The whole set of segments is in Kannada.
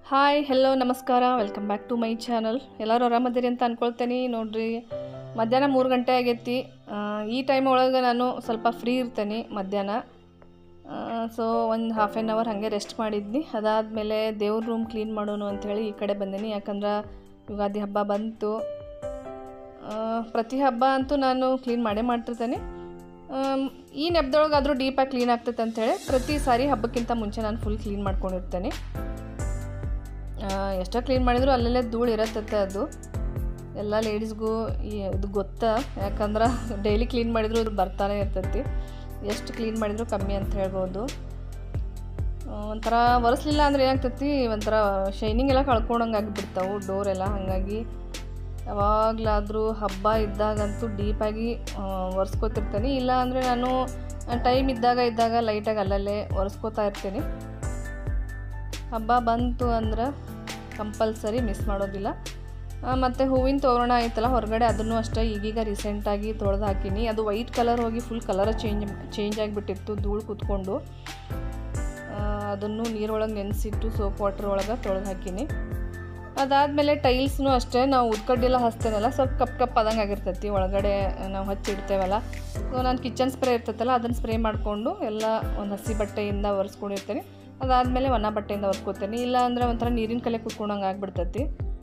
ಹಾಯ್ ಹೆಲೋ ನಮಸ್ಕಾರ welcome back to my channel ಎಲ್ಲರೂ ಆರಾಮದಿರಿ ಅಂತ ಅಂದ್ಕೊಳ್ತೇನೆ ನೋಡ್ರಿ ಮಧ್ಯಾಹ್ನ ಮೂರು ಗಂಟೆ ಆಗೈತಿ ಆ, ಈ ಟೈಮ್ ಒಳಗೆ ನಾನು ಸ್ವಲ್ಪ ಫ್ರೀ ಇರ್ತೇನೆ ಮಧ್ಯಾಹ್ನ ಸೊ ಒಂದು ಹಾಫ್ ಆ್ಯನ್ ಅವರ್ ಹಾಗೆ ರೆಸ್ಟ್ ಮಾಡಿದ್ನಿ ಅದಾದಮೇಲೆ ದೇವ್ರ ರೂಮ್ ಕ್ಲೀನ್ ಮಾಡೋಣ ಅಂಥೇಳಿ ಈ ಕಡೆ ಬಂದೀನಿ ಯಾಕಂದ್ರೆ ಯುಗಾದಿ ಹಬ್ಬ ಬಂತು ಆ, ಪ್ರತಿ ಹಬ್ಬ ಅಂತೂ ನಾನು ಕ್ಲೀನ್ ಮಾಡೇ ಮಾಡ್ತಿರ್ತೇನೆ ಆಮ್, ಈ ನೆಪದೊಳಗಾದರೂ ಡೀಪಾಗಿ ಕ್ಲೀನ್ ಆಗ್ತೈತೆ ಅಂಥೇಳಿ ಪ್ರತಿ ಸಾರಿ ಹಬ್ಬಕ್ಕಿಂತ ಮುಂಚೆ ನಾನು ಫುಲ್ ಕ್ಲೀನ್ ಮಾಡ್ಕೊಂಡಿರ್ತೇನೆ ಆ, ಎಷ್ಟೋ ಕ್ಲೀನ್ ಮಾಡಿದ್ರು ಅಲ್ಲಲ್ಲೇ ಧೂಳು ಇರತ್ತೈತೆ ಅದು ಎಲ್ಲ ಲೇಡೀಸ್ಗೂ ಈ ಇದು ಗೊತ್ತಾ ಯಾಕಂದ್ರೆ ಡೈಲಿ ಕ್ಲೀನ್ ಮಾಡಿದ್ರು ಇದು ಬರ್ತಾನೆ ಇರ್ತೈತಿ ಎಷ್ಟು ಕ್ಲೀನ್ ಮಾಡಿದ್ರು ಕಮ್ಮಿ ಅಂತ ಹೇಳ್ಬೋದು ಆ, ಒಂಥರ ಒರೆಸ್ಲಿಲ್ಲ ಅಂದ್ರೆ ಏನಾಗ್ತೈತಿ ಒಂಥರ ಶೈನಿಂಗ್ ಎಲ್ಲ ಕಳ್ಕೊಂಡಂಗೆ ಆಗಿಬಿಡ್ತಾವೆ ಡೋರ್ ಎಲ್ಲ ಹಾಗಾಗಿ ಯಾವಾಗಲಾದರೂ ಹಬ್ಬ ಇದ್ದಾಗಂತೂ ಡೀಪಾಗಿ ಒರೆಸ್ಕೋತಿರ್ತೀನಿ ಇಲ್ಲ ಅಂದರೆ ನಾನು ಟೈಮ್ ಇದ್ದಾಗ ಇದ್ದಾಗ ಲೈಟಾಗಿ ಅಲ್ಲಲ್ಲೇ ಒರೆಸ್ಕೋತಾ ಇರ್ತೀನಿ ಹಬ್ಬ ಬಂತು ಅಂದ್ರೆ ಕಂಪಲ್ಸರಿ ಮಿಸ್ ಮಾಡೋದಿಲ್ಲ ಮತ್ತು ಹೂವಿನ ತೋರಣ ಐತಲ್ಲ ಹೊರಗಡೆ ಅದನ್ನು ಅಷ್ಟೇ ಈಗೀಗ ರೀಸೆಂಟಾಗಿ ತೊಳೆದು ಹಾಕೀನಿ ಅದು ವೈಟ್ ಕಲರ್ ಹೋಗಿ ಫುಲ್ ಕಲರ್ ಚೇಂಜ್ ಚೇಂಜ್ ಆಗಿಬಿಟ್ಟಿತ್ತು ಧೂಳು ಕೂತ್ಕೊಂಡು ಆ, ಅದನ್ನು ನೀರೊಳಗೆ ನೆನೆಸಿಟ್ಟು ಸೋಪ್ ವಾಟರ್ ಒಳಗೆ ತೊಳೆದು ಹಾಕೀನಿ ಅದಾದಮೇಲೆ ಟೈಲ್ಸ್ನು ಅಷ್ಟೇ ನಾವು ಉದ್ಕಡ್ಡಿಲ್ಲ ಹಚ್ತೇನಲ್ಲ ಸ್ವಲ್ಪ ಕಪ್ ಕಪ್ ಆದಂಗೆ ಆಗಿರ್ತೈತಿ ಒಳಗಡೆ ನಾವು ಹಚ್ಚಿಡ್ತೇವಲ್ಲ ಸೊ ನಾನು ಕಿಚನ್ ಸ್ಪ್ರೇ ಇರ್ತೈತಲ್ಲ ಅದನ್ನು ಸ್ಪ್ರೇ ಮಾಡಿಕೊಂಡು ಎಲ್ಲ ಒಂದು ಹಸಿ ಬಟ್ಟೆಯಿಂದ ಒರೆಸ್ಕೊಂಡಿರ್ತೇನೆ ಅದಾದಮೇಲೆ ಒಣ ಬಟ್ಟೆಯಿಂದ ಒರೆಸ್ಕೊತೇನೆ ಇಲ್ಲ ಅಂದ್ರೆ ಒಂಥರ ನೀರಿನ ಕಲೆ ಕುತ್ಕೊಂಡಂಗೆ ಆಗ್ಬಿಡ್ತೈತಿ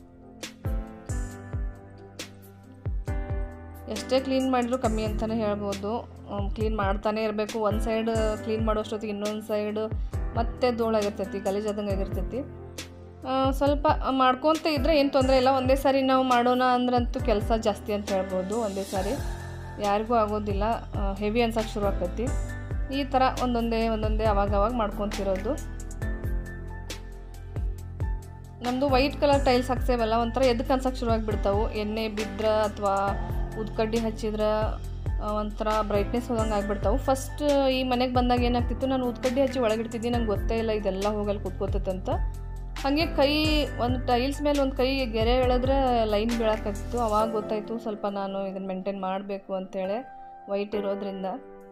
ಎಷ್ಟೇ ಕ್ಲೀನ್ ಮಾಡಿದ್ರು ಕಮ್ಮಿ ಅಂತಲೇ ಹೇಳ್ಬೋದು ಕ್ಲೀನ್ ಮಾಡ್ತಾನೆ ಇರಬೇಕು ಒಂದು ಸೈಡ್ ಕ್ಲೀನ್ ಮಾಡೋಷ್ಟೊತ್ತಿಗೆ ಇನ್ನೊಂದು ಸೈಡ್ ಮತ್ತೆ ಧೂಳಾಗಿರ್ತೈತಿ ಗಲೀಜಾದಂಗೆ ಆಗಿರ್ತೈತಿ ಆ, ಸ್ವಲ್ಪ ಮಾಡ್ಕೊತ ಇದ್ದರೆ ಏನು ತೊಂದರೆ ಇಲ್ಲ ಒಂದೇ ಸಾರಿ ನಾವು ಮಾಡೋಣ ಅಂದ್ರಂತೂ ಕೆಲಸ ಜಾಸ್ತಿ ಅಂತ ಹೇಳ್ಬೋದು ಒಂದೇ ಸಾರಿ ಯಾರಿಗೂ ಆಗೋದಿಲ್ಲ ಹೆವಿ ಅನ್ಸಕ್ಕೆ ಶುರು ಆಕೈತಿ ಈ ಥರ ಒಂದೊಂದೇ ಒಂದೊಂದೇ ಅವಾಗ ಅವಾಗ ಮಾಡ್ಕೊತಿರೋದು ನಮ್ಮದು ವೈಟ್ ಕಲರ್ ಟೈಲ್ಸ್ ಹಾಕ್ಸೇವಲ್ಲ ಒಂಥರ ಎದಕ್ಕೆ ಅನ್ಸಕ್ಕೆ ಶುರು ಆಗಿಬಿಡ್ತಾವೆ ಎಣ್ಣೆ ಬಿದ್ರೆ ಅಥವಾ ಉದ್ಕಡ್ಡಿ ಹಚ್ಚಿದ್ರೆ ಆ, ಒಂಥರ ಬ್ರೈಟ್ನೆಸ್ ಹೋದಂಗೆ ಆಗ್ಬಿಡ್ತಾವೆ ಫಸ್ಟ್ ಈ ಮನೆಗೆ ಬಂದಾಗ ಏನಾಗ್ತಿತ್ತು ನಾನು ಉದ್ಕಡ್ಡಿ ಹಚ್ಚಿ ಒಳಗಿಡ್ತಿದ್ದೆ ನಂಗೆ ಗೊತ್ತೇ ಇಲ್ಲ ಇದೆಲ್ಲ ಹೋಗಲ್ಲಿ ಕೂತ್ಕೋತೈತಂತ ಹಾಗೆ ಕೈ ಒಂದು ಟೈಲ್ಸ್ ಮೇಲೆ ಒಂದು ಕೈ ಗೆರೆ ಎಳೆದ್ರೆ ಲೈನ್ ಬೀಳಕ್ಕಾಗ್ತಿತ್ತು ಅವಾಗ ಗೊತ್ತಾಯಿತು ಸ್ವಲ್ಪ ನಾನು ಇದನ್ನು ಮೇಂಟೈನ್ ಮಾಡಬೇಕು ಅಂತೇಳಿ ವೈಟ್ ಇರೋದ್ರಿಂದ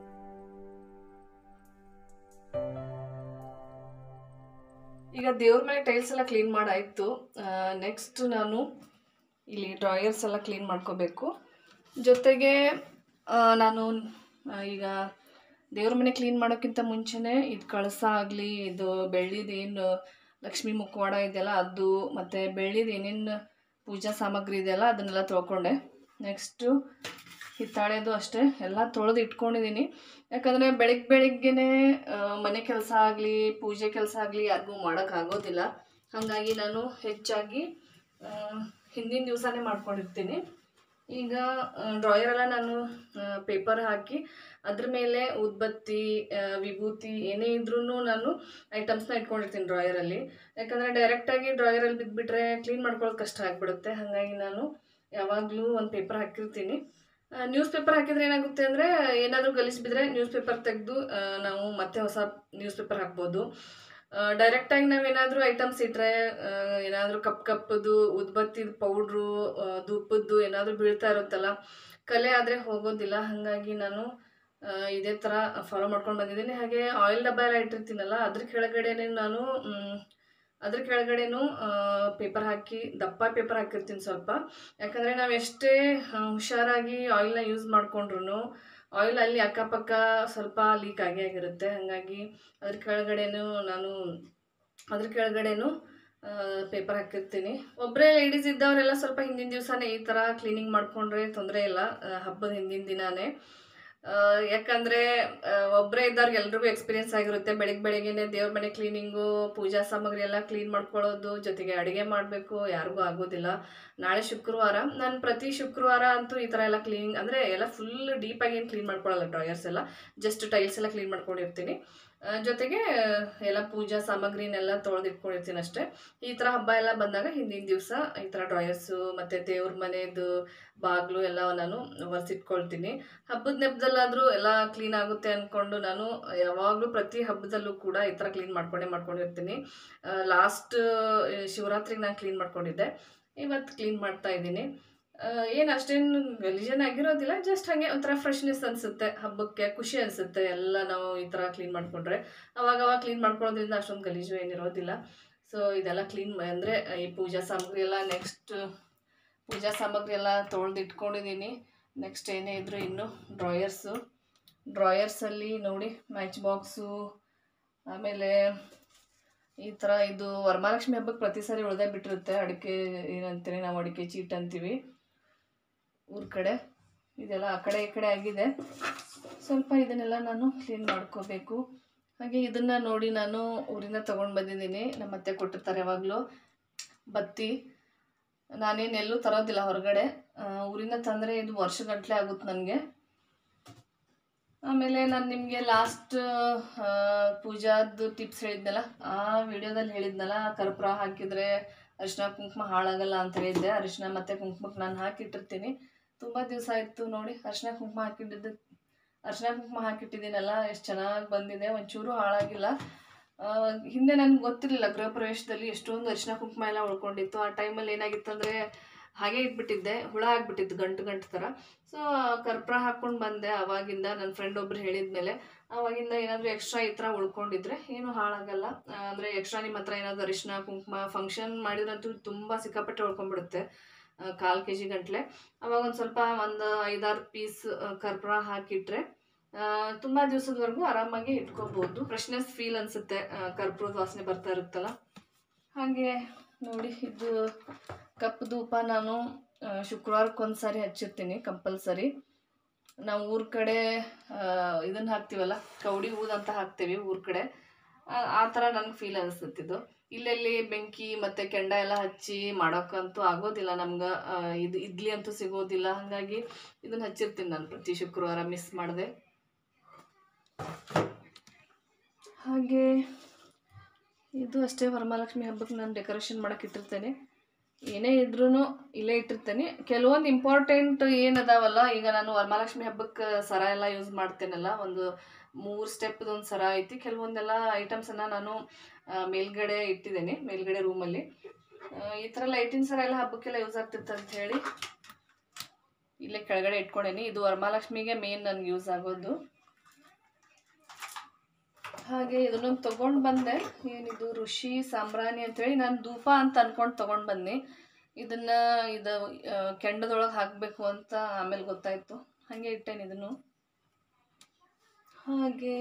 ಈಗ ದೇವ್ರ ಮನೆ ಟೈಲ್ಸ್ ಎಲ್ಲ ಕ್ಲೀನ್ ಮಾಡಾಯಿತು ನೆಕ್ಸ್ಟ್ ನಾನು ಇಲ್ಲಿ ಡ್ರಾಯರ್ಸ್ ಎಲ್ಲ ಕ್ಲೀನ್ ಮಾಡ್ಕೋಬೇಕು ಜೊತೆಗೆ ಆ, ನಾನು ಆ, ಈಗ ದೇವ್ರ ಮನೆ ಕ್ಲೀನ್ ಮಾಡೋಕ್ಕಿಂತ ಮುಂಚೆನೇ ಇದು ಕಳಸ ಆಗಲಿ ಇದು ಬೆಳ್ಳಿದು ಏನು ಲಕ್ಷ್ಮೀ ಮುಖವಾಡ ಇದೆಯಲ್ಲ ಅದು ಮತ್ತು ಬೆಳ್ಳಿದು ಏನೇನು ಪೂಜಾ ಸಾಮಗ್ರಿ ಇದೆಯಲ್ಲ ಅದನ್ನೆಲ್ಲ ತೊಳ್ಕೊಂಡೆ ನೆಕ್ಸ್ಟು ಹಿತ್ತಾಳೆದು ಅಷ್ಟೇ ಎಲ್ಲ ತೊಳೆದು ಇಟ್ಕೊಂಡಿದ್ದೀನಿ ಯಾಕಂದರೆ ಬೆಳಿಗ್ಗೆ ಬೆಳಿಗ್ಗೆನೇ ಆ, ಮನೆ ಕೆಲಸ ಆಗಲಿ ಪೂಜೆ ಕೆಲಸ ಆಗಲಿ ಯಾರಿಗೂ ಮಾಡೋಕ್ಕಾಗೋದಿಲ್ಲ ಹಾಗಾಗಿ ನಾನು ಹೆಚ್ಚಾಗಿ ಆ, ಹಿಂದಿನ ದಿವಸನೇ ಮಾಡ್ಕೊಂಡಿರ್ತೀನಿ ಈಗ ಡ್ರಾಯರ್ ಎಲ್ಲ ನಾನು ಪೇಪರ್ ಹಾಕಿ ಅದ್ರ ಮೇಲೆ ಉದ್ಬತ್ತಿ ಆ, ವಿಭೂತಿ ಏನೇ ಇದ್ರೂ ನಾನು ಐಟಮ್ಸ್ನ ಇಟ್ಕೊಂಡಿರ್ತೀನಿ ಡ್ರಾಯರಲ್ಲಿ ಯಾಕಂದರೆ ಡೈರೆಕ್ಟಾಗಿ ಡ್ರಾಯರಲ್ಲಿ ಬಿದ್ದುಬಿಟ್ರೆ ಕ್ಲೀನ್ ಮಾಡ್ಕೊಳ್ಳೋದು ಕಷ್ಟ ಆಗಿಬಿಡುತ್ತೆ ಹಾಗಾಗಿ ನಾನು ಯಾವಾಗಲೂ ಒಂದು ಪೇಪರ್ ಹಾಕಿರ್ತೀನಿ ನ್ಯೂಸ್ ಪೇಪರ್ ಹಾಕಿದ್ರೆ ಏನಾಗುತ್ತೆ ಅಂದರೆ ಏನಾದರೂ ಗಲೀಜು ಬಿದ್ದರೆ ನ್ಯೂಸ್ ಪೇಪರ್ ತೆಗೆದು ನಾವು ಮತ್ತೆ ಹೊಸ ನ್ಯೂಸ್ ಪೇಪರ್ ಹಾಕ್ಬೋದು ಡೈರೆಕ್ಟಾಗಿ ನಾವೇನಾದರೂ ಐಟಮ್ಸ್ ಇಟ್ಟರೆ ಏನಾದರೂ ಕಪ್ ಕಪ್ಪದು ಉದ್ಬತ್ತಿದ ಪೌಡ್ರು ಧೂಪದ್ದು ಏನಾದರೂ ಬೀಳ್ತಾ ಇರುತ್ತಲ್ಲ ಕಲೆ ಆದರೆ ಹೋಗೋದಿಲ್ಲ ಹಾಗಾಗಿ ನಾನು ಆ, ಇದೇ ಥರ ಫಾಲೋ ಮಾಡ್ಕೊಂಡು ಬಂದಿದ್ದೀನಿ ಹಾಗೆ ಆಯಿಲ್ ಡಬ್ಬ ಎಲ್ಲ ಇಟ್ಟಿರ್ತೀನಲ್ಲ ಅದ್ರ ಕೆಳಗಡೆನೇ ನಾನು ಮ್, ಅದ್ರ ಕೆಳಗಡೆನೂ ಪೇಪರ್ ಹಾಕಿ ದಪ್ಪ ಪೇಪರ್ ಹಾಕಿರ್ತೀನಿ ಸ್ವಲ್ಪ ಯಾಕಂದರೆ ನಾವು ಎಷ್ಟೇ ಆ, ಹುಷಾರಾಗಿ ಆಯಿಲ್ನ ಯೂಸ್ ಮಾಡಿಕೊಂಡ್ರು ಆಯಿಲ್ ಅಲ್ಲಿ ಅಕ್ಕಪಕ್ಕ ಸ್ವಲ್ಪ ಲೀಕ್ ಆಗೇ ಆಗಿರುತ್ತೆ ಹಾಗಾಗಿ ಅದ್ರ ಕೆಳಗಡೆನೂ ನಾನು ಅದ್ರ ಕೆಳಗಡೆನೂ ಪೇಪರ್ ಹಾಕಿರ್ತೀನಿ ಒಬ್ಬರೇ ಲೇಡೀಸ್ ಇದ್ದವರೆಲ್ಲ ಸ್ವಲ್ಪ ಹಿಂದಿನ ದಿವಸನೇ ಈ ಥರ ಕ್ಲೀನಿಂಗ್ ಮಾಡಿಕೊಂಡ್ರೆ ತೊಂದರೆ ಇಲ್ಲ ಆ, ಹಬ್ಬದ ಹಿಂದಿನ ದಿನಾನೇ ಆ, ಯಾಕಂದ್ರೆ ಆ, ಒಬ್ರೇ ಇದ್ದವ್ರಿಗೆ ಎಲ್ರಿಗೂ ಎಕ್ಸ್ಪೀರಿಯನ್ಸ್ ಆಗಿರುತ್ತೆ ಬೆಳಿಗ್ಗೆ ಬೆಳಿಗ್ಗೆನೆ ದೇವ್ರ ಮನೆ ಕ್ಲೀನಿಂಗು ಪೂಜಾ ಸಾಮಗ್ರಿ ಎಲ್ಲ ಕ್ಲೀನ್ ಮಾಡ್ಕೊಳ್ಳೋದು ಜೊತೆಗೆ ಅಡುಗೆ ಮಾಡಬೇಕು ಯಾರಿಗೂ ಆಗೋದಿಲ್ಲ ನಾಳೆ ಶುಕ್ರವಾರ ನಾನು ಪ್ರತಿ ಶುಕ್ರವಾರ ಅಂತೂ ಈ ಥರ ಎಲ್ಲ ಕ್ಲೀನಿಂಗ್ ಅಂದರೆ ಎಲ್ಲ ಫುಲ್ ಡೀಪಾಗಿ ಏನು ಕ್ಲೀನ್ ಮಾಡ್ಕೊಳ್ಳಲ್ಲ ಡ್ರಾಯರ್ಸ್ ಎಲ್ಲ ಜಸ್ಟ್ ಟೈಲ್ಸ್ ಎಲ್ಲ ಕ್ಲೀನ್ ಮಾಡ್ಕೊಂಡಿರ್ತೀನಿ ಆ, ಜೊತೆಗೆ ಎಲ್ಲ ಪೂಜಾ ಸಾಮಗ್ರಿನೆಲ್ಲ ತೊಳೆದಿಟ್ಕೊಂಡಿರ್ತೀನಿ ಅಷ್ಟೇ ಈ ಥರ ಹಬ್ಬ ಎಲ್ಲ ಬಂದಾಗ ಹಿಂದಿನ ದಿವಸ ಈ ಥರ ಡ್ರಾಯರ್ಸು ಮತ್ತು ದೇವ್ರ ಮನೆಯದು ಬಾಗಿಲು ಎಲ್ಲ ನಾನು ಒರೆಸಿಟ್ಕೊಳ್ತೀನಿ ಹಬ್ಬದ ನೆಪದಲ್ಲಾದರೂ ಎಲ್ಲ ಕ್ಲೀನ್ ಆಗುತ್ತೆ ಅಂದ್ಕೊಂಡು ನಾನು ಯಾವಾಗಲೂ ಪ್ರತಿ ಹಬ್ಬದಲ್ಲೂ ಕೂಡ ಈ ಥರ ಕ್ಲೀನ್ ಮಾಡ್ಕೊಂಡೇ ಮಾಡ್ಕೊಂಡಿರ್ತೀನಿ ಲಾಸ್ಟ್ ಶಿವರಾತ್ರಿಗೆ ನಾನು ಕ್ಲೀನ್ ಮಾಡ್ಕೊಂಡಿದ್ದೆ ಇವತ್ತು ಕ್ಲೀನ್ ಮಾಡ್ತಾ ಇದ್ದೀನಿ ಏನು ಅಷ್ಟೇನು ಗಲೀಜನ್ ಆಗಿರೋದಿಲ್ಲ ಜಸ್ಟ್ ಹಾಗೆ ಒಂಥರ ಫ್ರೆಶ್ನೆಸ್ ಅನಿಸುತ್ತೆ ಹಬ್ಬಕ್ಕೆ ಖುಷಿ ಅನಿಸುತ್ತೆ ಎಲ್ಲ ನಾವು ಈ ಥರ ಕ್ಲೀನ್ ಮಾಡಿಕೊಂಡ್ರೆ ಅವಾಗ ಅವಾಗ ಕ್ಲೀನ್ ಮಾಡ್ಕೊಳ್ಳೋದ್ರಿಂದ ಅಷ್ಟೊಂದು ಗಲೀಜು ಏನಿರೋದಿಲ್ಲ ಸೊ ಇದೆಲ್ಲ ಕ್ಲೀನ್ ಅಂದರೆ ಈ ಪೂಜಾ ಸಾಮಗ್ರಿ ಎಲ್ಲ ನೆಕ್ಸ್ಟ್ ಪೂಜಾ ಸಾಮಗ್ರಿ ಎಲ್ಲ ತೊಳೆದು ಇಟ್ಕೊಂಡಿದ್ದೀನಿ ನೆಕ್ಸ್ಟ್ ಏನೇ ಇದ್ದರೂ ಇನ್ನು ಡ್ರಾಯರ್ಸು ಡ್ರಾಯರ್ಸಲ್ಲಿ ನೋಡಿ ಮ್ಯಾಚ್ ಬಾಕ್ಸು ಆಮೇಲೆ ಈ ಥರ ಇದು ವರಮಹಾಲಕ್ಷ್ಮಿ ಹಬ್ಬಕ್ಕೆ ಪ್ರತಿ ಸಾರಿ ಉಳ್ದೇ ಬಿಟ್ಟಿರುತ್ತೆ ಅಡಿಕೆ ಏನಂತೀವಿ ನಾವು ಅಡಿಕೆ ಚೀಟ್ ಅಂತೀವಿ ಊರ ಕಡೆ ಇದೆಲ್ಲ ಆ ಕಡೆ ಈ ಕಡೆ ಆಗಿದೆ ಸ್ವಲ್ಪ ಇದನ್ನೆಲ್ಲ ನಾನು ಕ್ಲೀನ್ ಮಾಡ್ಕೋಬೇಕು ಹಾಗೆ ಇದನ್ನು ನೋಡಿ ನಾನು ಊರಿಂದ ತೊಗೊಂಡು ಬಂದಿದ್ದೀನಿ ನಮ್ಮ ಅತ್ತೆ ಕೊಟ್ಟಿರ್ತಾರೆ ಯಾವಾಗಲೂ ಬತ್ತಿ ನಾನೇನು ಎಲ್ಲೂ ತರೋದಿಲ್ಲ ಹೊರಗಡೆ ಆ, ಊರಿಂದ ತಂದರೆ ಇದು ವರ್ಷಗಟ್ಟಲೆ ಆಗುತ್ತೆ ನನಗೆ ಆಮೇಲೆ ನಾನು ನಿಮಗೆ ಲಾಸ್ಟ್ ಪೂಜಾದ್ದು ಟಿಪ್ಸ್ ಹೇಳಿದ್ನಲ್ಲ ಆ ವಿಡಿಯೋದಲ್ಲಿ ಹೇಳಿದ್ನಲ್ಲ ಕರ್ಪೂರ ಹಾಕಿದರೆ ಅರಿಶಿನ ಕುಂಕುಮ ಹಾಳಾಗಲ್ಲ ಅಂತ ಹೇಳಿದ್ದೆ ಅರಿಶಿನ ಮತ್ತು ಕುಂಕುಮಕ್ಕೆ ನಾನು ಹಾಕಿಟ್ಟಿರ್ತೀನಿ ತುಂಬ ದಿವಸ ಆಯಿತು ನೋಡಿ ಅರಿಶಿನ ಕುಂಕುಮ ಹಾಕಿಟ್ಟಿದ್ದು ಅರಿಶಿನ ಕುಂಕುಮ ಹಾಕಿಟ್ಟಿದ್ದೀನಲ್ಲ ಎಷ್ಟು ಚೆನ್ನಾಗಿ ಬಂದಿದೆ ಒಂಚೂರು ಹಾಳಾಗಿಲ್ಲ ಆ, ಹಿಂದೆ ನನಗೆ ಗೊತ್ತಿರಲಿಲ್ಲ ಗೃಹ ಪ್ರವೇಶದಲ್ಲಿ ಎಷ್ಟೊಂದು ಅರಿಶಿನ ಕುಂಕುಮ ಎಲ್ಲ ಉಳ್ಕೊಂಡಿತ್ತು ಆ ಟೈಮಲ್ಲಿ ಏನಾಗಿತ್ತು ಅಂದರೆ ಹಾಗೆ ಇಟ್ಬಿಟ್ಟಿದ್ದೆ ಹುಳ ಆಗಿಬಿಟ್ಟಿತ್ತು ಗಂಟು ಗಂಟು ಥರ ಸೊ ಕರ್ಪೂರ ಹಾಕ್ಕೊಂಡು ಬಂದೆ ಆವಾಗಿಂದ ನನ್ನ ಫ್ರೆಂಡ್ ಒಬ್ರು ಹೇಳಿದ್ಮೇಲೆ ಆವಾಗಿಂದ ಏನಾದರೂ ಎಕ್ಸ್ಟ್ರಾ ಈ ಥರ ಉಳ್ಕೊಂಡಿದ್ರೆ ಏನು ಹಾಳಾಗಲ್ಲ ಅಂದರೆ ಎಕ್ಸ್ಟ್ರಾ ನಿಮ್ಮ ಹತ್ರ ಏನಾದರೂ ಅರಿಶಿನ ಕುಂಕುಮ ಫಂಕ್ಷನ್ ಮಾಡಿದ್ರಂತೂ ತುಂಬ ಸಿಕ್ಕಾಪಟ್ಟೆ ಉಳ್ಕೊಂಡ್ಬಿಡುತ್ತೆ ಕಾಲು ಕೆ ಜಿ ಗಂಟ್ಲೆ ಅವಾಗ ಒಂದು ಸ್ವಲ್ಪ ಒಂದು ಐದಾರು ಪೀಸ್ ಕರ್ಪೂರ ಹಾಕಿಟ್ರೆ ತುಂಬ ದಿವಸದವರೆಗೂ ಆರಾಮಾಗಿ ಇಟ್ಕೋಬೋದು ಫ್ರೆಶ್ನೆಸ್ ಫೀಲ್ ಅನಿಸುತ್ತೆ ಕರ್ಪೂರದ ವಾಸನೆ ಬರ್ತಾ ಇರುತ್ತಲ್ಲ ಹಾಗೆ ನೋಡಿ ಇದು ಕಪ್ಪು ಧೂಪ ನಾನು ಆ, ಶುಕ್ರವಾರಕ್ಕೊಂದು ಸಾರಿ ಹಚ್ಚಿರ್ತೀನಿ ಕಂಪಲ್ಸರಿ ನಾವು ಊರ ಕಡೆ ಇದನ್ನು ಹಾಕ್ತೀವಲ್ಲ ಕೌಡಿ ಊದ್ ಅಂತ ಹಾಕ್ತೀವಿ ಊರ ಕಡೆ ಆ- ಆ ಥರ ನನಗೆ ಫೀಲ್ ಅನಿಸುತ್ತಿದ್ದು ಇಲ್ಲೆಲ್ಲಿ ಬೆಂಕಿ ಮತ್ತು ಕೆಂಡ ಎಲ್ಲ ಹಚ್ಚಿ ಮಾಡೋಕ್ಕಂತೂ ಆಗೋದಿಲ್ಲ ನಮ್ಗೆ ಆ, ಇದು ಇಡ್ಲಿ ಅಂತೂ ಸಿಗೋದಿಲ್ಲ ಹಾಗಾಗಿ ಇದನ್ನು ಹಚ್ಚಿರ್ತೀನಿ ನಾನು ಪ್ರತಿ ಶುಕ್ರವಾರ ಮಿಸ್ ಮಾಡಿದೆ ಹಾಗೆ ಇದು ಅಷ್ಟೇ ವರಮಹಾಲಕ್ಷ್ಮಿ ಹಬ್ಬಕ್ಕೆ ನಾನು ಡೆಕೋರೇಷನ್ ಮಾಡಕ್ಕೆ ಇಟ್ಟಿರ್ತೇನೆ ಏನೇ ಇದ್ರೂ ಇಲ್ಲೇ ಇಟ್ಟಿರ್ತೇನೆ ಕೆಲವೊಂದು ಇಂಪಾರ್ಟೆಂಟ್ ಏನದಾವಲ್ಲ ಈಗ ನಾನು ವರಮಹಾಲಕ್ಷ್ಮಿ ಹಬ್ಬಕ್ಕೆ ಸರ ಎಲ್ಲ ಯೂಸ್ ಮಾಡ್ತೇನಲ್ಲ ಒಂದು ಮೂರು ಸ್ಟೆಪ್ದು ಒಂದು ಸರ ಐತಿ ಕೆಲವೊಂದೆಲ್ಲ ಐಟಮ್ಸನ್ನು ನಾನು ಆ, ಮೇಲ್ಗಡೆ ಇಟ್ಟಿದ್ದೇನೆ ಮೇಲ್ಗಡೆ ರೂಮಲ್ಲಿ ಈ ಥರ ಲೈಟಿನ ಸರ ಎಲ್ಲ ಹಬ್ಬಕ್ಕೆಲ್ಲ ಯೂಸ್ ಆಗ್ತಿತ್ತು ಅಂತ ಹೇಳಿ ಇಲ್ಲೇ ಕೆಳಗಡೆ ಇಟ್ಕೊಂಡೇನಿ ಇದು ವರಮಹಾಲಕ್ಷ್ಮಿಗೆ ಮೇನ್ ನನಗೆ ಯೂಸ್ ಆಗೋದು ಹಾಗೆ ಇದನ್ನೊಂದು ತೊಗೊಂಡು ಬಂದೆ ಏನಿದು ಋಷಿ ಸಾಂಬ್ರಾಣಿ ಅಂತೇಳಿ ನಾನು ಧೂಪ ಅಂತ ಅನ್ಕೊಂಡು ತೊಗೊಂಡು ಬಂದೆ ಇದನ್ನು ಇದು ಆ, ಕೆಂಡದೊಳಗೆ ಹಾಕಬೇಕು ಅಂತ ಆಮೇಲೆ ಗೊತ್ತಾಯಿತು ಹಾಗೆ ಇಟ್ಟೇನೆ ಇದನ್ನು ಹಾಗೆ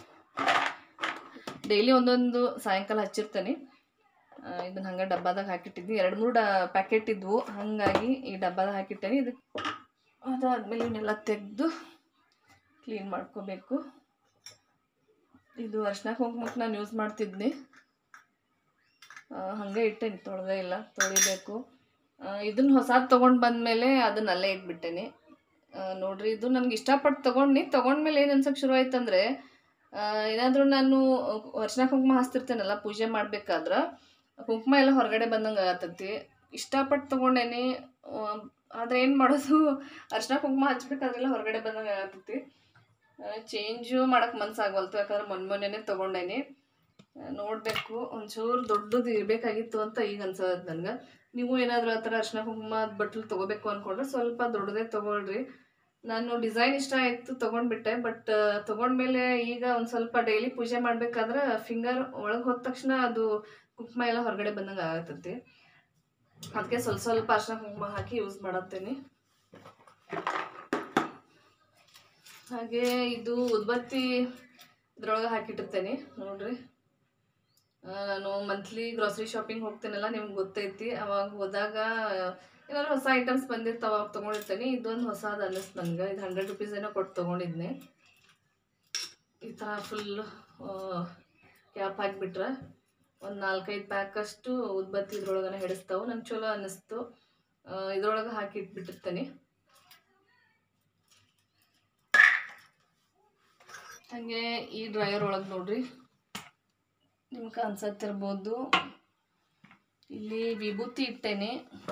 ಡೈಲಿ ಒಂದೊಂದು ಸಾಯಂಕಾಲ ಹಚ್ಚಿರ್ತೇನೆ ಇದನ್ನ ಹಂಗೆ ಡಬ್ಬಾದಾಗ ಹಾಕಿಟ್ಟಿದ್ವಿ ಎರಡು ಮೂರು ಡ ಪ್ಯಾಕೆಟ್ ಇದ್ವು ಹಾಗಾಗಿ ಈ ಡಬ್ಬಾದಾಗ ಹಾಕಿಟ್ಟೇನೆ ಇದು ಅದಾದಮೇಲೆ ಇವನ್ನೆಲ್ಲ ತೆಗೆದು ಕ್ಲೀನ್ ಮಾಡ್ಕೋಬೇಕು ಇದು ಅರ್ಶಿನ ಕುಂಕುಮಕ್ಕೆ ನಾನು ಯೂಸ್ ಮಾಡ್ತಿದ್ನಿ ಆ, ಹಾಗೆ ಇಟ್ಟೇನಿ ತೊಳೆದೇ ಇಲ್ಲ ತೊಳಿಬೇಕು ಇದನ್ನು ಹೊಸದು ತೊಗೊಂಡು ಬಂದಮೇಲೆ ಅದನ್ನ ಅಲ್ಲೇ ಇಟ್ಬಿಟ್ಟೇನಿ ಆ, ನೋಡ್ರಿ ಇದು ನನಗೆ ಇಷ್ಟಪಟ್ಟು ತೊಗೊಂಡು ತೊಗೊಂಡ್ಮೇಲೆ ಏನು ಅನ್ಸಕ್ಕೆ ಶುರು ಆಯ್ತಂದ್ರೆ ಏನಾದರೂ ನಾನು ಅರ್ಶಿನ ಕುಂಕುಮ ಹಚ್ತಿರ್ತೇನಲ್ಲ ಪೂಜೆ ಮಾಡ್ಬೇಕಾದ್ರೆ ಕುಂಕುಮ ಎಲ್ಲ ಹೊರಗಡೆ ಬಂದಂಗೆ ಆಗತ್ತೈತಿ ಇಷ್ಟಪಟ್ಟು ತೊಗೊಂಡೇನಿ ಆದರೆ ಏನು ಮಾಡೋದು ಅರ್ಶಿನ ಕುಂಕುಮ ಹಚ್ಬೇಕಾದ್ರೆಲ್ಲ ಹೊರಗಡೆ ಬಂದಂಗೆ ಆಗತ್ತೈತಿ ಚೇಂಜು ಮಾಡೋಕ್ಕೆ ಮನ್ಸಾಗವಲ್ತು ಯಾಕಂದ್ರೆ ಮೊನ್ನೆ ಮೊನ್ನೆನೇ ತೊಗೊಂಡೇನಿ ನೋಡಬೇಕು ಒಂಚೂರು ದೊಡ್ಡದು ಇರಬೇಕಾಗಿತ್ತು ಅಂತ ಈಗ ಅನ್ಸೋದು ನನಗೆ ನೀವು ಏನಾದರೂ ಆ ಥರ ಅರ್ಶಿನ ಕುಂಕುಮ ಬಟ್ಲು ತೊಗೋಬೇಕು ಅಂದ್ಕೊಂಡ್ರೆ ಸ್ವಲ್ಪ ದೊಡ್ಡದೇ ತೊಗೊಳ್ರಿ ನಾನು ಡಿಸೈನ್ ಇಷ್ಟ ಆಯಿತು ತೊಗೊಂಡ್ಬಿಟ್ಟೆ ಬಟ್ ತೊಗೊಂಡ್ಮೇಲೆ ಈಗ ಒಂದು ಸ್ವಲ್ಪ ಡೈಲಿ ಪೂಜೆ ಮಾಡಬೇಕಾದ್ರೆ ಫಿಂಗರ್ ಒಳಗೆ ಹೋದ ತಕ್ಷಣ ಅದು ಕುಂಕುಮ ಎಲ್ಲ ಹೊರಗಡೆ ಬಂದಂಗೆ ಆಗತ್ತೈತಿ ಅದಕ್ಕೆ ಸ್ವಲ್ಪ ಸ್ವಲ್ಪ ಅರ್ಶಿನ ಕುಂಕುಮ ಹಾಕಿ ಯೂಸ್ ಮಾಡತ್ತೇನೆ ಹಾಗೆ ಇದು ಉದ್ಬತ್ತಿ ಇದ್ರೊಳಗೆ ಹಾಕಿಟ್ಟಿರ್ತೇನೆ ನೋಡ್ರಿ ಆ, ನಾನು ಮಂತ್ಲಿ ಗ್ರಾಸರಿ ಶಾಪಿಂಗ್ ಹೋಗ್ತೇನಲ್ಲ ನಿಮ್ಗೆ ಗೊತ್ತೈತಿ ಅವಾಗ ಹೋದಾಗ ಏನಾದ್ರು ಹೊಸ ಐಟಮ್ಸ್ ಬಂದಿರ್ತಾವ ಅವಾಗ ತೊಗೊಂಡಿರ್ತೇನೆ ಇದೊಂದು ಹೊಸದು ಅನ್ನಿಸ್ತು ನನಗೆ ಇದು ಹಂಡ್ರೆಡ್ ರುಪೀಸ್ ಏನೋ ಕೊಟ್ಟು ತೊಗೊಂಡಿದ್ನೆ ಈ ಥರ ಫುಲ್ ಕ್ಯಾಪ್ ಹಾಕಿಬಿಟ್ರೆ ಒಂದು ನಾಲ್ಕೈದು ಪ್ಯಾಕಷ್ಟು ಉದ್ಬತ್ತಿ ಇದ್ರೊಳಗನೆ ಹಿಡಿಸ್ತಾವೆ ನಂಗೆ ಚಲೋ ಅನ್ನಿಸ್ತು ಇದ್ರೊಳಗೆ ಹಾಕಿ ಇಟ್ಬಿಟ್ಟಿರ್ತೇನೆ ಹಾಗೆ ಈ ಡ್ರೈಯರ್ ಒಳಗೆ ನೋಡ್ರಿ ನಿಮ್ಗೆ ಅನ್ಸತ್ತಿರ್ಬೋದು ಇಲ್ಲಿ ವಿಭೂತಿ ಇಟ್ಟೇನೆ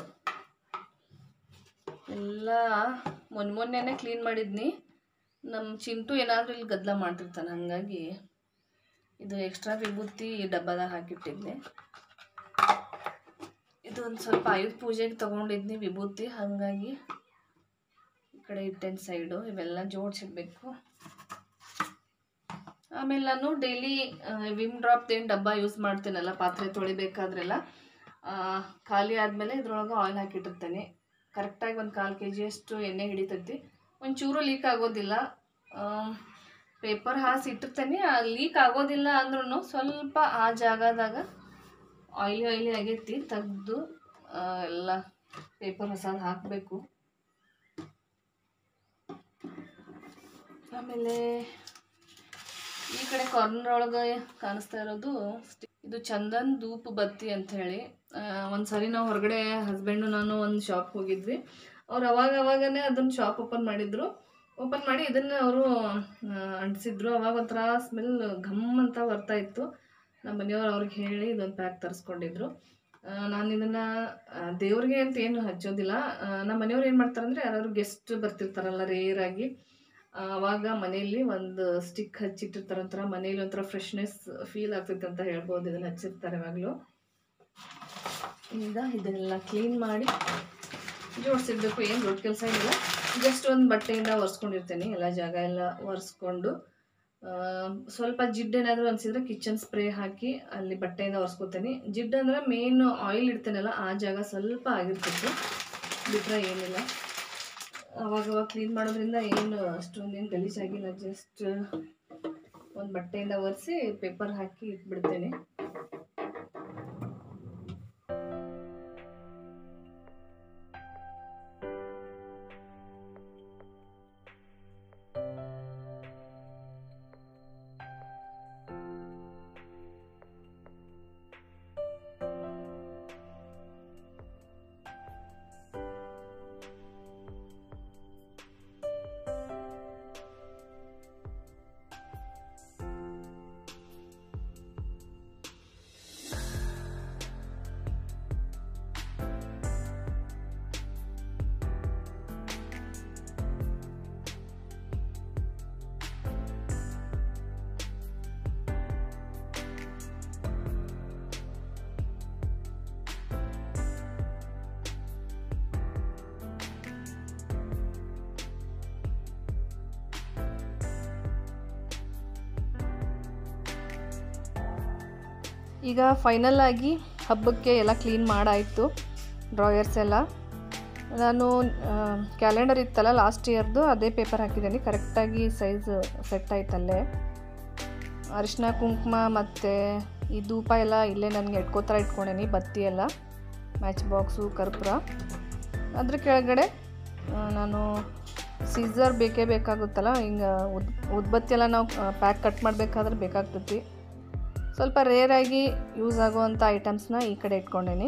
ಎಲ್ಲ ಮೊನ್ನೆ ಮೊನ್ನೆನೇ ಕ್ಲೀನ್ ಮಾಡಿದ್ನಿ ನಮ್ಮ ಚಿಂಟು ಏನಾದರೂ ಇಲ್ಲಿ ಗದ್ದಲ ಮಾಡ್ತಿರ್ತಾನೆ ಹಾಗಾಗಿ ಇದು ಎಕ್ಸ್ಟ್ರಾ ವಿಭೂತಿ ಈ ಡಬ್ಬದಾಗ ಹಾಕಿಟ್ಟಿದ್ದೆ ಇದು ಒಂದು ಸ್ವಲ್ಪ ಆಯುಧ ಪೂಜೆಗೆ ತೊಗೊಂಡಿದ್ನಿ ವಿಭೂತಿ ಹಾಗಾಗಿ ಈ ಕಡೆ ಇಟ್ಟೇನೆ ಸೈಡು ಇವೆಲ್ಲ ಜೋಡಿಸಿಡ್ಬೇಕು ಆಮೇಲೆ ನಾನು ಡೈಲಿ ವಿಮ್ ಡ್ರಾಪ್ದೇನು ಡಬ್ಬ ಯೂಸ್ ಮಾಡ್ತೇನಲ್ಲ ಪಾತ್ರೆ ತೊಳಿಬೇಕಾದ್ರೆಲ್ಲ ಆ, ಖಾಲಿ ಆದಮೇಲೆ ಇದ್ರೊಳಗೆ ಆಯಿಲ್ ಹಾಕಿಟ್ಟಿರ್ತೇನೆ ಕರೆಕ್ಟಾಗಿ ಒಂದು ಕಾಲು ಕೆ ಜಿಯಷ್ಟು ಎಣ್ಣೆ ಹಿಡಿತೈತಿ ಒಂಚೂರು ಲೀಕ್ ಆಗೋದಿಲ್ಲ ಪೇಪರ್ ಹಾಸಿ ಇಟ್ಟಿರ್ತೇನೆ ಲೀಕ್ ಆಗೋದಿಲ್ಲ ಅಂದ್ರೂ ಸ್ವಲ್ಪ ಆ ಜಾಗದಾಗ ಆಯ್ಲಿ ಆಯ್ಲಿ ಆಗೈತಿ ತೆಗ್ದು ಎಲ್ಲ ಪೇಪರ್ ಹೊಸದು ಹಾಕಬೇಕು ಆಮೇಲೆ ಈ ಕಡೆ ಕಾರ್ನರ್ ಒಳಗೆ ಕಾಣಿಸ್ತಾ ಇರೋದು ಸ್ಟಿ- ಇದು ಚಂದನ್ ಧೂಪ್ ಬತ್ತಿ ಅಂತ ಹೇಳಿ ಒಂದು ಸರಿ ನಾವು ಹೊರಗಡೆ ಹಸ್ಬೆಂಡು ನಾನು ಒಂದು ಶಾಪ್ ಹೋಗಿದ್ವಿ ಅವ್ರು ಅವಾಗ ಅವಾಗನೇ ಅದನ್ನ ಶಾಪ್ ಓಪನ್ ಮಾಡಿದ್ರು ಓಪನ್ ಮಾಡಿ ಇದನ್ನು ಅವರು ಅಂಟಿಸಿದ್ರು ಅವಾಗ ಒಂಥರ ಸ್ಮೆಲ್ ಘಮ್ ಅಂತ ಬರ್ತಾ ಇತ್ತು ನಮ್ಮ ಮನೆಯವ್ರು ಅವ್ರಿಗೆ ಹೇಳಿ ಇದೊಂದು ಪ್ಯಾಕ್ ತರಿಸ್ಕೊಂಡಿದ್ರು ನಾನು ಇದನ್ನು ದೇವ್ರಿಗೆ ಅಂತ ಏನು ಹಚ್ಚೋದಿಲ್ಲ ಆ, ನಮ್ಮ ಮನೆಯವ್ರು ಏನು ಮಾಡ್ತಾರೆ ಅಂದರೆ ಯಾರಾದ್ರು ಗೆಸ್ಟ್ ಬರ್ತಿರ್ತಾರಲ್ಲ ರೇರಾಗಿ ಆವಾಗ ಮನೆಯಲ್ಲಿ ಒಂದು ಸ್ಟಿಕ್ ಹಚ್ಚಿಟ್ಟಿರ್ತಾರೆ ಒಂಥರ ಮನೇಲಿ ಒಂಥರ ಫ್ರೆಶ್ನೆಸ್ ಫೀಲ್ ಆಗ್ತೈತೆ ಅಂತ ಹೇಳ್ಬೋದು ಇದನ್ನು ಹಚ್ಚಿರ್ತಾರೆ ಯಾವಾಗಲೂ ಈಗ ಇದನ್ನೆಲ್ಲ ಕ್ಲೀನ್ ಮಾಡಿ ಜೋಡಿಸಿಡ್ಬೇಕು ಏನು ದೊಡ್ಡ ಕೆಲಸ ಏನಿಲ್ಲ ಜಸ್ಟ್ ಒಂದು ಬಟ್ಟೆಯಿಂದ ಒರೆಸ್ಕೊಂಡಿರ್ತೇನೆ ಎಲ್ಲ ಜಾಗ ಎಲ್ಲ ಒರೆಸ್ಕೊಂಡು ಆ, ಸ್ವಲ್ಪ ಜಿಡ್ಡು ಏನಾದರೂ ಅನಿಸಿದ್ರೆ ಕಿಚನ್ ಸ್ಪ್ರೇ ಹಾಕಿ ಅಲ್ಲಿ ಬಟ್ಟೆಯಿಂದ ಒರೆಸ್ಕೊತೇನೆ ಜಿಡ್ಡು ಅಂದ್ರೆ ಮೇನ್ ಆಯಿಲ್ ಇಡ್ತೇನಲ್ಲ ಆ ಜಾಗ ಸ್ವಲ್ಪ ಆಗಿರ್ತೈತಿ ಬಿಟ್ಟರೆ ಏನಿಲ್ಲ ಅವಾಗ ಅವಾಗ ಕ್ಲೀನ್ ಮಾಡೋದ್ರಿಂದ ಏನು ಅಷ್ಟೊಂದೇನು ಗಲೀಜಾಗಿಲ್ಲ ಜಸ್ಟ್ ಒಂದು ಬಟ್ಟೆಯಿಂದ ಒರೆಸಿ ಪೇಪರ್ ಹಾಕಿ ಇಟ್ಬಿಡ್ತೇನೆ ಈಗ ಫೈನಲ್ ಆಗಿ ಹಬ್ಬಕ್ಕೆ ಎಲ್ಲ ಕ್ಲೀನ್ ಮಾಡಾಯಿತು ಡ್ರಾಯರ್ಸ್ ಎಲ್ಲ ನಾನು ಕ್ಯಾಲೆಂಡರ್ ಇತ್ತಲ್ಲ ಲಾಸ್ಟ್ ಇಯರ್ದು ಅದೇ ಪೇಪರ್ ಹಾಕಿದ್ದೀನಿ ಕರೆಕ್ಟಾಗಿ ಸೈಜ್ ಸೆಟ್ ಆಯ್ತಲ್ಲೇ ಅರಿಶಿನ ಕುಂಕುಮ ಮತ್ತು ಈ ಧೂಪ ಎಲ್ಲ ಇಲ್ಲೇ ನನಗೆ ಇಟ್ಕೋತರ ಇಟ್ಕೊಂಡೇನಿ ಬತ್ತಿ ಎಲ್ಲ ಮ್ಯಾಚ್ ಬಾಕ್ಸು ಕರ್ಪೂರ ಅದ್ರ ಕೆಳಗಡೆ ಆ, ನಾನು ಸೀಸರ್ ಬೇಕೇ ಬೇಕಾಗುತ್ತಲ್ಲ ಹಿಂಗೆ ಉದ್ ಉದ್ಬತ್ತಿ ಎಲ್ಲ ನಾವು ಪ್ಯಾಕ್ ಕಟ್ ಮಾಡಬೇಕಾದ್ರೆ ಬೇಕಾಗ್ತೈತಿ ಸ್ವಲ್ಪ ರೇರಾಗಿ ಯೂಸ್ ಆಗುವಂಥ ಐಟಮ್ಸ್ನ ಈ ಕಡೆ ಇಟ್ಕೊಂಡೇನಿ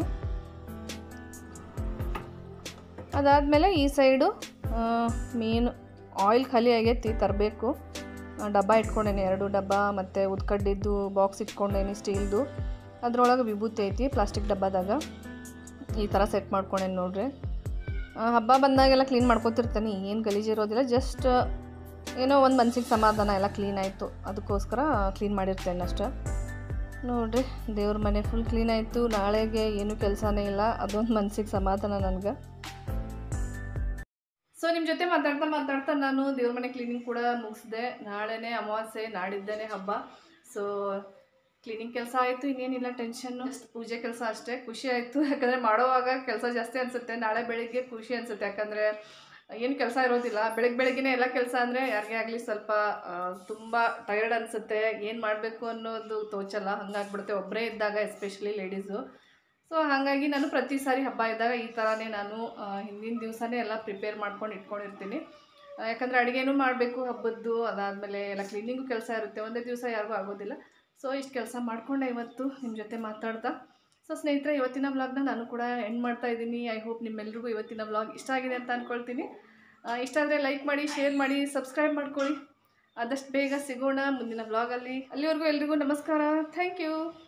ಅದಾದಮೇಲೆ ಈ ಸೈಡು ಮೇನ್ ಆಯಿಲ್ ಖಾಲಿ ಆಗೈತಿ ತರಬೇಕು ಡಬ್ಬ ಇಟ್ಕೊಂಡೇನಿ ಎರಡು ಡಬ್ಬ ಮತ್ತು ಉದ್ಕಡ್ಡಿದ್ದು ಬಾಕ್ಸ್ ಇಟ್ಕೊಂಡೇನಿ ಸ್ಟೀಲ್ದು ಅದ್ರೊಳಗೆ ವಿಭೂತಿ ಐತಿ ಪ್ಲಾಸ್ಟಿಕ್ ಡಬ್ಬದಾಗ ಈ ಥರ ಸೆಟ್ ಮಾಡ್ಕೊಂಡೇನಿ ನೋಡ್ರಿ ಆ, ಹಬ್ಬ ಬಂದಾಗೆಲ್ಲ ಕ್ಲೀನ್ ಮಾಡ್ಕೊತಿರ್ತೀನಿ ಏನು ಗಲೀಜಿರೋದಿಲ್ಲ ಜಸ್ಟ್ ಏನೋ ಒಂದು ಮನ್ಸಿಗೆ ಸಮಾಧಾನ ಎಲ್ಲ ಕ್ಲೀನ್ ಆಯಿತು ಅದಕ್ಕೋಸ್ಕರ ಕ್ಲೀನ್ ಮಾಡಿರ್ತೇನೆ ಅಷ್ಟೇ ನೋಡ್ರಿ ದೇವ್ರ ಮನೆ ಫುಲ್ ಕ್ಲೀನ್ ಆಯಿತು ನಾಳೆಗೆ ಏನೂ ಕೆಲಸನೇ ಇಲ್ಲ ಅದೊಂದು ಮನ್ಸಿಗೆ ಸಮಾಧಾನ ನನಗೆ ಸೊ ನಿಮ್ಮ ಜೊತೆ ಮಾತಾಡ್ತಾ ಮಾತಾಡ್ತಾ ನಾನು ದೇವ್ರ ಮನೆ ಕ್ಲೀನಿಂಗ್ ಕೂಡ ಮುಗಿಸಿದೆ ನಾಳೆನೇ ಅಮಾವಾಸ್ಯೆ ನಾಡಿದ್ದೇನೆ ಹಬ್ಬ ಸೊ ಕ್ಲೀನಿಂಗ್ ಕೆಲಸ ಆಯಿತು ಇನ್ನೇನಿಲ್ಲ ಟೆನ್ಷನ್ನು ಅಷ್ಟು ಪೂಜೆ ಕೆಲಸ ಅಷ್ಟೇ ಖುಷಿ ಆಯಿತು ಯಾಕಂದರೆ ಮಾಡೋವಾಗ ಕೆಲಸ ಜಾಸ್ತಿ ಅನಿಸುತ್ತೆ ನಾಳೆ ಬೆಳಿಗ್ಗೆ ಖುಷಿ ಅನಿಸುತ್ತೆ ಯಾಕಂದರೆ ಏನು ಕೆಲಸ ಇರೋದಿಲ್ಲ ಬೆಳಗ್ಗೆ ಬೆಳಗ್ಗೆನೇ ಎಲ್ಲ ಕೆಲಸ ಅಂದರೆ ಯಾರಿಗೇ ಆಗಲಿ ಸ್ವಲ್ಪ ತುಂಬ ಟಯರ್ಡ್ ಅನಿಸುತ್ತೆ ಏನು ಮಾಡಬೇಕು ಅನ್ನೋದು ತೋಚಲ್ಲ ಹಂಗಾಗ್ಬಿಡುತ್ತೆ ಒಬ್ಬರೇ ಇದ್ದಾಗ ಎಸ್ಪೆಷಲಿ ಲೇಡೀಸು ಸೊ ಹಾಗಾಗಿ ನಾನು ಪ್ರತಿ ಸಾರಿ ಹಬ್ಬ ಇದ್ದಾಗ ಈ ಥರನೇ ನಾನು ಆ, ಹಿಂದಿನ ದಿವಸನೇ ಎಲ್ಲ ಪ್ರಿಪೇರ್ ಮಾಡ್ಕೊಂಡು ಇಟ್ಕೊಂಡಿರ್ತೀನಿ ಆ, ಯಾಕಂದರೆ ಅಡುಗೆನೂ ಮಾಡಬೇಕು ಹಬ್ಬದ್ದು ಅದಾದಮೇಲೆ ಎಲ್ಲ ಕ್ಲೀನಿಂಗು ಕೆಲಸ ಇರುತ್ತೆ ಒಂದೇ ದಿವಸ ಯಾರಿಗೂ ಆಗೋದಿಲ್ಲ ಸೊ ಇಷ್ಟು ಕೆಲಸ ಮಾಡಿಕೊಂಡೆ ಇವತ್ತು ನಿಮ್ಮ ಜೊತೆ ಮಾತಾಡ್ತಾ ಸೊ ಸ್ನೇಹಿತರೆ ಇವತ್ತಿನ ವ್ಲಾಗ್ನ ನಾನು ಕೂಡ ಎಂಡ್ ಮಾಡ್ತಾ ಇದ್ದೀನಿ ಐ ಹೋಪ್ ನಿಮ್ಮೆಲ್ರಿಗೂ ಇವತ್ತಿನ ವ್ಲಾಗ್ ಇಷ್ಟ ಆಗಿದೆ ಅಂತ ಅಂದ್ಕೊಳ್ತೀನಿ ಆ, ಇಷ್ಟ ಆದರೆ ಲೈಕ್ ಮಾಡಿ ಶೇರ್ ಮಾಡಿ ಸಬ್ಸ್ಕ್ರೈಬ್ ಮಾಡ್ಕೊಳ್ಳಿ ಆದಷ್ಟು ಬೇಗ ಸಿಗೋಣ ಮುಂದಿನ ವ್ಲಾಗಲ್ಲಿ ಅಲ್ಲಿವರೆಗೂ ಎಲ್ರಿಗೂ ನಮಸ್ಕಾರ ಥ್ಯಾಂಕ್ ಯು